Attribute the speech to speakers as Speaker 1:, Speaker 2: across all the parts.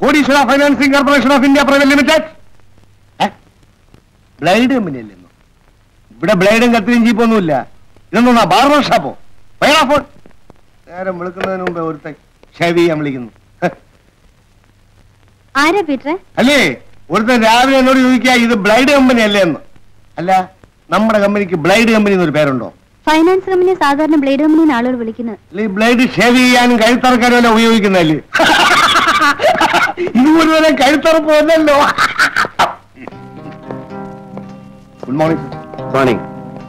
Speaker 1: കോടീശ്വര financing corporation of India private limited blade company അല്ലേ ഇവിടെ ബ്ലേഡും കത്തിയും ചീപ്പൊന്നുമില്ല ഇതൊന്നാ ബാർബർ ഷാപ്പോ വേണാ ഫോൺ നേരം വിളിക്കുന്നതിന് മുമ്പേ ഒരുത്തൻ ഷേവ് ചെയ്യാൻ വിളിക്കുന്നു ഹ്.
Speaker 2: ആരാ പീറ്ററെ
Speaker 1: അല്ലേ ഒരുത്തൻ രാവിലെ എന്നോട് ചോദിക്കുക ഇത് ബ്ലൈഡ് കമ്പനി അല്ലേ എന്ന് അല്ല നമ്മുടെ കമ്പനിക്ക് ബ്ലൈഡ് കമ്പനി എന്നൊരു പേരുണ്ടോ
Speaker 2: ഫൈനാൻസ് കമ്പനി സാധാരണ ബ്ലേഡ് കമ്പനിന്ന് ആളുകൾ വിളിക്കുന്നത്
Speaker 1: അല്ലെ ബ്ലേഡ് ഷേവ് ചെയ്യാനും കഴുത്തറക്കാനും അല്ല ഉപയോഗിക്കുന്നല്ലേ ഇത് മുഴുവൻ കഴുത്തറപ്പ് വന്നല്ലോ ഗുഡ് മോർണിംഗ്
Speaker 3: മോർണിംഗ്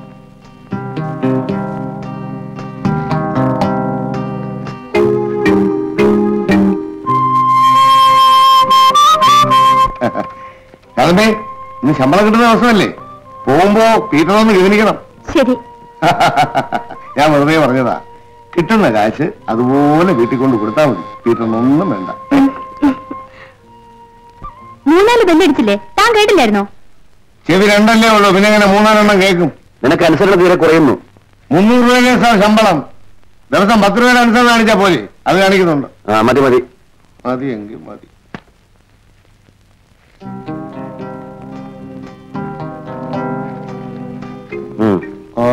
Speaker 1: അതേ ഇന്ന് ശമ്പളം കിട്ടുന്ന ദിവസമല്ലേ പോകുമ്പോ പീറ്ററൊന്ന് ഗവനിക്കണം
Speaker 2: ശരി
Speaker 1: ഞാൻ വെറുതെ പറഞ്ഞതാ കിട്ടുന്ന കാശ് അതുപോലെ വീട്ടിൽ കൊണ്ട് കൊടുത്താൽ മതി പീറ്ററിനൊന്നും വേണ്ട
Speaker 2: മൂന്നാല് ബെല്ലടിച്ചില്ലേ താൻ കേട്ടില്ലായിരുന്നോ
Speaker 1: ചെവി രണ്ടല്ലേ ഉള്ളൂ പിന്നെ എങ്ങനെ മൂന്നാലെണ്ണം കേൾക്കും
Speaker 3: നിനക്ക് അനുസരണ തീരെ കുറയുന്നു
Speaker 1: മുന്നൂറ് രൂപയുടെ സാർ ശമ്പളം ദിവസം പത്ത് രൂപയുടെ അനുസരണം കാണിച്ചാ പോലെ അത് കാണിക്കുന്നുണ്ട്
Speaker 3: ആ മതി മതി
Speaker 1: മതി എങ്കിൽ മതി
Speaker 3: ഉം.
Speaker 1: ഓ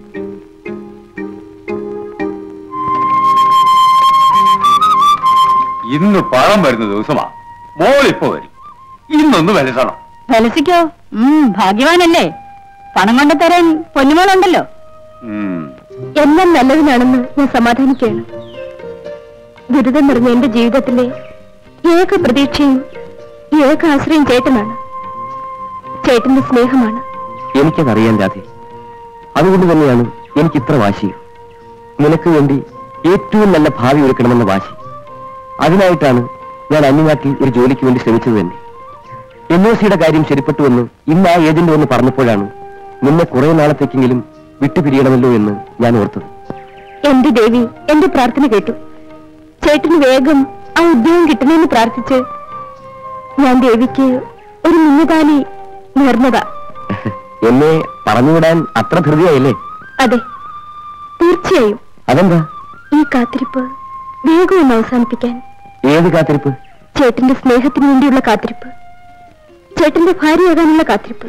Speaker 4: ഇന്ന് പഴം വരുന്ന ദിവസമാ മോളിപ്പോ വരും ഇന്നൊന്ന് വലുതണം
Speaker 2: ഫലസിക്കോ ഉം ഭാഗ്യവാനല്ലേ പണം കൊണ്ട് തരാൻ പൊന്നുമോളുണ്ടല്ലോ
Speaker 4: ഉം.
Speaker 2: എല്ലാം നല്ലതിനാണെന്ന് ഞാൻ സമാധാനിക്കുകയാണ് ദുരിതം നിറഞ്ഞ എന്റെ ജീവിതത്തിലെ ഏക പ്രതീക്ഷയും ഏക ആശ്രയം ചേട്ടനാണ് ചേട്ടന്റെ സ്നേഹമാണ്
Speaker 3: എനിക്കതറിയാൻ രാധെ അതുകൊണ്ട് തന്നെയാണ് എനിക്ക് ഇത്ര വാശി നിനക്ക് വേണ്ടി ഏറ്റവും നല്ല ഭാവി ഒരുക്കണമെന്ന വാശി അതിനായിട്ടാണ് ഞാൻ അന്യനാട്ടിൽ ഒരു ജോലിക്ക് വേണ്ടി ശ്രമിച്ചത് തന്നെ എൻ ഒ സിയുടെ കാര്യം ശരിപ്പെട്ടുവെന്ന് ഇന്ന് ആ ഏജന്റ് വന്ന് പറഞ്ഞപ്പോഴാണ് നിന്നെ കുറെ നാളത്തേക്കെങ്കിലും വിട്ടുപിരിയണമല്ലോ എന്ന് ഞാൻ ഓർത്തത്
Speaker 2: എന്റെ ദേവി എന്റെ പ്രാർത്ഥന കേട്ടു ചേട്ടന് വേഗം ആ ഉദ്യോഗം കിട്ടണമെന്ന് പ്രാർത്ഥിച്ച് ഞാൻ ദേവിക്ക് ഒരു മുന്നുകാലി നേർന്നതാ
Speaker 3: എന്നെ പറഞ്ഞുവിടാൻ അത്ര ധൃതിയായില്ലേ
Speaker 2: അതെ തീർച്ചയായും
Speaker 3: അതെന്താ
Speaker 2: ഈ കാത്തിരിപ്പ് വേഗം ഒന്ന് അവസാനിപ്പിക്കാൻ
Speaker 3: ഏത് കാത്തിരിപ്പ്
Speaker 2: ചേട്ടന്റെ സ്നേഹത്തിന് വേണ്ടിയുള്ള കാത്തിരിപ്പ് ചേട്ടന്റെ ഭാര്യയാകാനുള്ള കാത്തിരിപ്പ്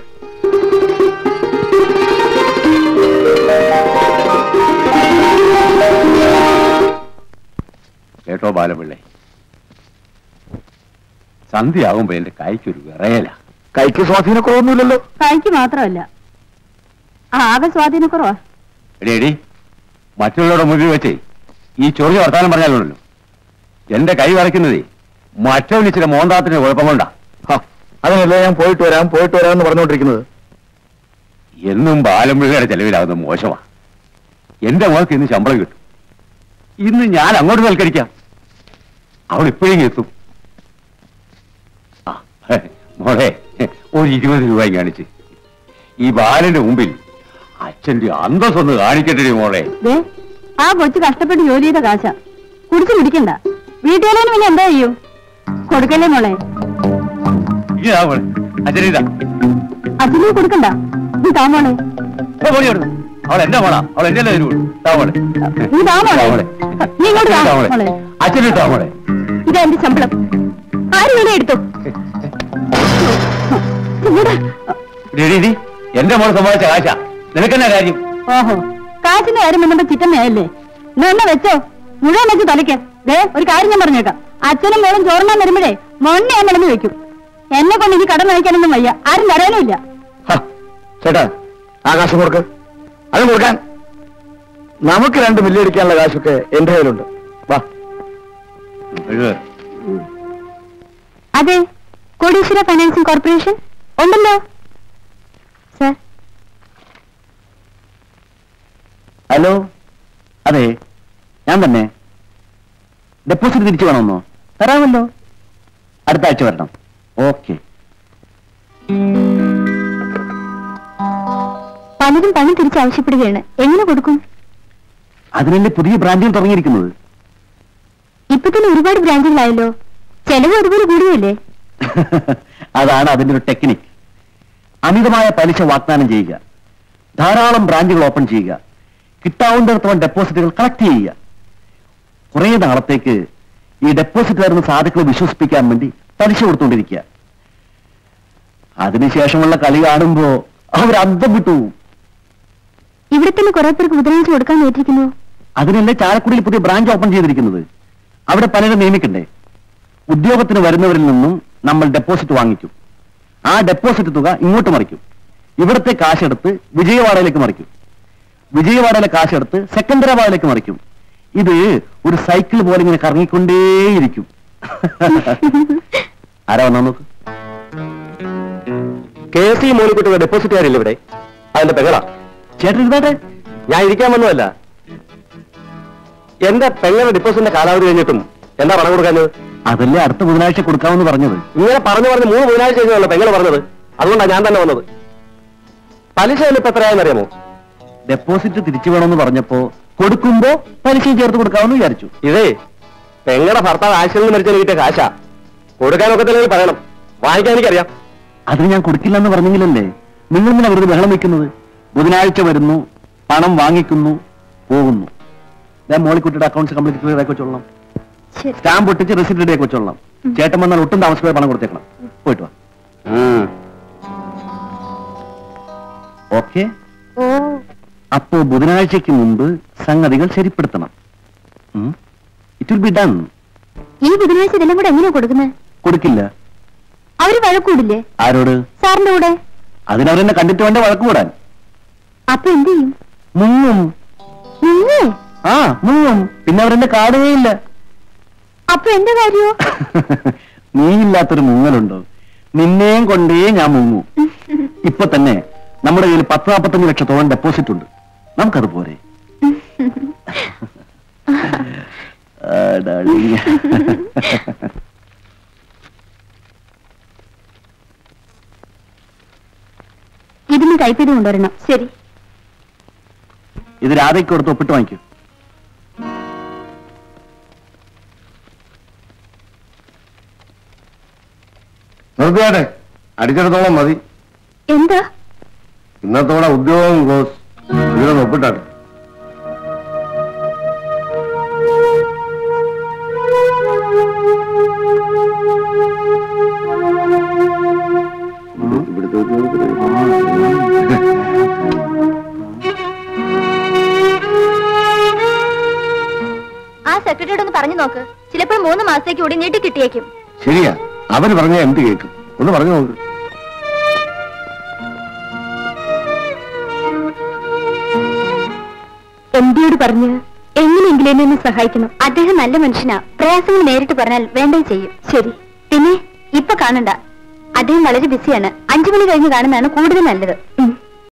Speaker 4: കേട്ടോ ബാലപിള്ളേ സന്ധ്യയാകുമ്പോ എന്റെ കൈക്കൊരു വിറയല
Speaker 3: കൈക്ക് സ്വാധീനക്കുറവൊന്നുമില്ലല്ലോ
Speaker 2: കായ്ക്ക് മാത്രമല്ല ആകെ സ്വാധീനക്കുറവാ
Speaker 4: എടി എടി മറ്റുള്ളവരുടെ മുന്നിൽ വെച്ചേ ഈ ചൊറിയ വർത്താനം പറഞ്ഞാലുണ്ടല്ലോ എന്റെ കൈ വരയ്ക്കുന്നതേ മറ്റവന് ഇച്ചിരി മോന്താത്തിന് കുഴപ്പം കൊണ്ടാ
Speaker 3: അതിനല്ലേ ഞാൻ പോയിട്ട് വരാം പോയിട്ട് വരാമെന്ന് പറഞ്ഞുകൊണ്ടിരിക്കുന്നത്
Speaker 4: എന്നും ബാലമ്പിള്ളയുടെ ചെലവിലാകുന്നത് മോശമാ എന്റെ മോൾക്ക് ഇന്ന് ശമ്പളം കിട്ടും ഇന്ന് ഞാൻ അങ്ങോട്ട് സൽക്കരിക്കാം അവൾ ഇപ്പോഴെങ്കിലും എത്തും ആ, ഹെ, മോളെ ഒരു ഇരുപത് രൂപ കാണിച്ച് ഈ ബാലന്റെ മുമ്പിൽ അച്ഛന്റെ അന്തസ്സൊന്ന് കാണിക്കട്ടെ മോളെ
Speaker 2: ദേ ആ കൊച്ചു കഷ്ടപ്പെട്ട് ജോലി ചെയ്ത കാശ കുടിച്ചു പിടിക്കണ്ട വീട്ടുകാരന് പിന്നെ എന്താ ചെയ്യും കൊടുക്കല്ലേ മോളെ
Speaker 4: ഇതാ മോളെ അച്ഛനിതാ
Speaker 2: അച്ഛനെ കൊടുക്കണ്ട നീ താ മോളെ
Speaker 4: ഓ, പോടി അവിടുന്ന്. അവൾ എന്റെ മോളാ അവൾ എന്റെ തരൂ താ മോളെ
Speaker 2: നീ താ മോളെ
Speaker 4: താ മോളെ.
Speaker 2: നീ ഇങ്ങോട്ട് താ
Speaker 4: താ മോളെ.
Speaker 2: മോളെ
Speaker 4: അച്ഛനിട്ടാ മോളെ
Speaker 2: ഇതാ എന്റെ ശമ്പളം ആര് വേണേ എടുത്തു ഇങ്ങോട്ട്.
Speaker 4: ഡി, ഡി, എന്റെ മോളെ സമ്പാദിച്ച കാശ നിനക്കെന്നാ കാര്യം
Speaker 2: ഓഹോ കാശിന്റെ കാര്യം വന്നപ്പോ ചിറ്റമ്മയല്ലേ എന്നാ ഒന്ന് വെച്ചോ മുഴുവൻ വെച്ച് തലയ്ക്ക് ദേ ഒരു കാര്യം ഞാൻ പറഞ്ഞേക്കാം അച്ഛനും മോളും ചോറിനാൻ വരുമ്പോഴേ മൊണ്ണ ഞാൻ വിളഞ്ഞു വെക്കും എന്നെ കൊണ്ട് ഇനി കടം നയിക്കാനൊന്നും വയ്യ ആരും തരാനുമില്ല
Speaker 3: ചേട്ടാ ആകാശം കൊടുക്ക് അത് കൊടുക്കാൻ നമുക്ക് രണ്ട് മില്ലടിക്കാനുള്ള കാശൊക്കെ എന്റെ കയ്യിലുണ്ട് വാ
Speaker 4: എഴുത്.
Speaker 2: അതെ കോടീശ്വര ഫൈനാൻസിംഗ് കോർപ്പറേഷൻ ഉണ്ടല്ലോ സർ
Speaker 3: ഹലോ അതെ ഞാൻ തന്നെ ഡെപ്പോസിറ്റ് തിരിച്ചു വേണമെന്നോ തരാമല്ലോ അടുത്ത ആഴ്ച വരണം ഓക്കെ
Speaker 2: പലരും പണം തിരിച്ചാവശ്യപ്പെടുകയാണ് എങ്ങനെ കൊടുക്കും
Speaker 3: അതിനല്ലേ പുതിയ ബ്രാഞ്ചുകൾ തുടങ്ങിയിരിക്കുന്നത്
Speaker 2: ഇപ്പൊ തന്നെ ഒരുപാട് ബ്രാഞ്ചുകളായല്ലോ ചെലവ് അതുപോലെ കൂടുകയല്ലേ
Speaker 3: അതാണ് അതിന്റെ ഒരു ടെക്നിക് അമിതമായ പലിശ വാഗ്ദാനം ചെയ്യുക ധാരാളം ബ്രാഞ്ചുകൾ ഓപ്പൺ ചെയ്യുക കിട്ടാവുന്നിടത്തോളം ഡെപ്പോസിറ്റുകൾ കളക്ട് ചെയ്യുക കുറെ നാളത്തേക്ക് ഈ ഡെപ്പോസിറ്റ് വരുന്ന സാധുക്കളെ വിശ്വസിപ്പിക്കാൻ വേണ്ടി പലിശ കൊടുത്തുകൊണ്ടിരിക്കുക അതിനുശേഷമുള്ള കളി കാണുമ്പോ അവർ അന്തം വിട്ടു
Speaker 2: ഇവിടെ തന്നെ കുറെ പേർക്ക് ബുധനാഴ്ച കൊടുക്കാൻ നേറ്റിരിക്കുന്നു
Speaker 3: അതിനല്ലേ ചാലക്കുടിയിൽ പുതിയ ബ്രാഞ്ച് ഓപ്പൺ ചെയ്തിരിക്കുന്നത് അവിടെ പലരും നിയമിക്കണ്ടേ ഉദ്യോഗത്തിന് വരുന്നവരിൽ നിന്നും നമ്മൾ ഡെപ്പോസിറ്റ് വാങ്ങിക്കും ആ ഡെപ്പോസിറ്റ് തുക ഇങ്ങോട്ട് മറിക്കും ഇവിടുത്തെ കാശെടുത്ത് വിജയവാഡയിലേക്ക് മറിക്കും വിജയവാഡയിലെ കാശെടുത്ത് സെക്കന്ദരാബാദിലേക്ക് മറിക്കും ഇത് ഒരു സൈക്കിൾ പോലെ ഇങ്ങനെ കറങ്ങിക്കൊണ്ടേയിരിക്കും ആരാ വന്നാ നോക്ക് കെ സി മോളിക്കുട്ടിയുടെ ഡെപ്പോസിറ്റുകാരില്ല ഇവിടെ അതിന്റെ പെങ്ങളാ ചേട്ടൻ ഇരുന്നാട്ടെ ഞാൻ ഇരിക്കാൻ വന്നതല്ല എന്റെ പെങ്ങളുടെ ഡിപ്പോസിറ്റിന്റെ കാലാവധി കഴിഞ്ഞിട്ടും എന്താ പണം കൊടുക്കാഞ്ഞത് അതല്ലേ അടുത്ത ബുധനാഴ്ച കൊടുക്കാമെന്ന് പറഞ്ഞത് ഇങ്ങനെ പറഞ്ഞു പറഞ്ഞ് മൂന്ന് ബുധനാഴ്ച കഴിഞ്ഞല്ലോ പെങ്ങള് പറഞ്ഞത് അതുകൊണ്ടാണ് ഞാൻ തന്നെ വന്നത് പലിശ ഇപ്പൊ എത്രയാണെന്ന് അറിയാമോ ഡെപ്പോസിറ്റ് തിരിച്ചു വേണമെന്ന് പറഞ്ഞപ്പോ കൊടുക്കുമ്പോ പലിശയും ചേർത്ത് കൊടുക്കാമെന്ന് വിചാരിച്ചു ഇതേ പെങ്ങളുടെ ഭർത്താവ് ആശയം മരിച്ചു കിട്ടിയ കാശാ കൊടുക്കാനൊക്കത്തില്ലെങ്കിൽ പറയണം വാങ്ങിക്കാൻ എനിക്കറിയാം അതിന് ഞാൻ കൊടുക്കില്ല എന്ന് പറഞ്ഞെങ്കിലല്ലേ നിങ്ങൾ ഇങ്ങനെ വെറുതെ ബഹളം വെക്കുന്നത് ബുധനാഴ്ച വരുന്നു പണം വാങ്ങിക്കുന്നു പോകുന്നു ഞാൻ മോളിക്കുട്ടിയുടെ അക്കൗണ്ട്സ് കംപ്ലീറ്റ് ക്ലിയർ ആക്കി വെച്ചോളാം
Speaker 2: ശരി
Speaker 3: സ്റ്റാമ്പ് ഒട്ടിച്ച് റെസിപ്റ്റ് റെഡി ആക്കി വെച്ചോളാം ചേട്ടൻ വന്നാൽ ഒട്ടും താമസിക്കാതെ പണം കൊടുത്തേക്കണം പോയിട്ട് വാ ഓക്കെ
Speaker 2: ഓ
Speaker 3: അപ്പോ ബുധനാഴ്ചക്ക് മുമ്പ് സംഗതികൾ ശരിപ്പെടുത്തണം ഇറ്റ് വിൽ ബി ഡൺ
Speaker 2: ഈ ബുധനാഴ്ച ഇതെല്ലാം കൂടെ എങ്ങനെയാ കൊടുക്കുന്നത്
Speaker 3: കൊടുക്കില്ല
Speaker 2: അവര് വഴക്കൂടില്ലേ
Speaker 3: ആരോട്
Speaker 2: സാറിന്റെ കൂടെ
Speaker 3: അതിനവരെന്നെ കണ്ടിട്ട് വേണ്ട വഴക്ക് കൂടാൻ
Speaker 2: അപ്പൊ എന്ത് ചെയ്യും
Speaker 3: മുങ്ങും
Speaker 2: നിങ്ങേ
Speaker 3: ആ മുങ്ങും പിന്നെ അവരെന്നെ കാണുകയില്ല
Speaker 2: അപ്പൊ എന്റെ കാര്യോ
Speaker 3: നീ ഇല്ലാത്തൊരു മുങ്ങലുണ്ടോ നിന്നെയും കൊണ്ടേ ഞാൻ മുങ്ങൂ ഇപ്പൊ തന്നെ നമ്മുടെ കയ്യിൽ പത്ത് നാൽപ്പത്തഞ്ച് ലക്ഷത്തോളം ഡെപ്പോസിറ്റ് ഉണ്ട് നമുക്കത് പോരെ ആ, darling.
Speaker 2: ഇതിന് ടൈപ്പ് ചെയ്ത് കൊണ്ടുവരണം ശരി
Speaker 3: ഇത് രാധയ്ക്ക് കൊടുത്ത് ഒപ്പിട്ട് വാങ്ങിക്കൂ
Speaker 1: നിർത്തിയാട്ടെ അടിച്ചിടത്തോളം മതി
Speaker 2: എന്താ
Speaker 1: ഇന്നത്തോടെ ഉദ്യോഗം ക്ലോസ് ഇവിടെ ഒപ്പിട്ടാട്ടെ
Speaker 2: ആ സെക്രട്ടറിയോട് ഒന്ന് പറഞ്ഞു നോക്ക് ചിലപ്പോൾ മൂന്ന് മാസത്തേക്ക് കൂടി നീട്ടി കിട്ടിയേക്കും
Speaker 1: ശരിയാ അവര് പറഞ്ഞ എന്ത് കേൾക്കും ഒന്ന് പറഞ്ഞു നോക്ക്
Speaker 2: എംഡിയോട് പറഞ്ഞ് എങ്ങനെയെങ്കിലും എന്നെ ഒന്ന് സഹായിക്കണം അദ്ദേഹം നല്ല മനുഷ്യനാ പ്രയാസങ്ങൾ നേരിട്ട് പറഞ്ഞാൽ വേണ്ടത് ചെയ്യും ശരി പിന്നെ ഇപ്പൊ കാണണ്ട അദ്ദേഹം വളരെ ബിസിയാണ് അഞ്ചു മണി കഴിഞ്ഞ് കാണുന്നതാണ് കൂടുതൽ നല്ലത് ഉം.